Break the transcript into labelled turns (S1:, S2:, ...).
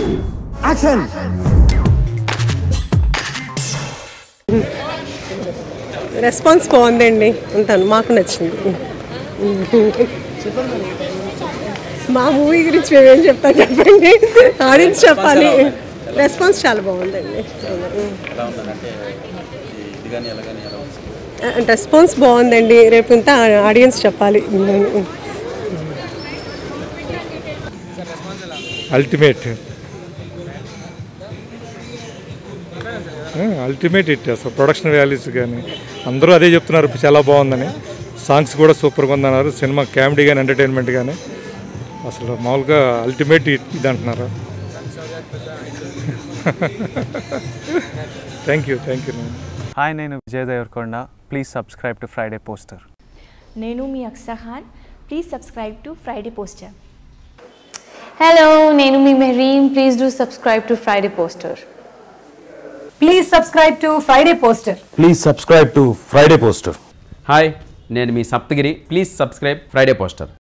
S1: action
S2: response బాగుందండి ఉంటాను మాకు నచ్చింది మా మూవీ గురించి మేమేం చెప్తాం చెప్పండి ఆడియన్స్ చెప్పాలి రెస్పాన్స్ చాలా బాగుందండి రెస్పాన్స్ బాగుందండి రేపు ఇంతా ఆడియన్స్ చెప్పాలి
S3: అల్టిమేట్ అల్టిమేట్ హిట్ అసలు ప్రొడక్షన్ వాల్యూస్ కానీ అందరూ అదే చెప్తున్నారు చాలా బాగుందని సాంగ్స్ కూడా సూపర్గా ఉందన్నారు సినిమా కామెడీ కానీ ఎంటర్టైన్మెంట్ కానీ అసలు మామూలుగా అల్టిమేట్ హిట్ ఇది అంటున్నారు thank you thank you
S4: hi నేను Vijay Devarakonda please subscribe to Friday poster
S5: నేను మీ Aksa Khan please subscribe to Friday poster
S6: Hello, నేను మీ Mehreen please do subscribe to Friday poster
S7: please subscribe to Friday poster
S1: please subscribe to Friday poster
S8: hi నేను మీ Saptagiri please subscribe Friday poster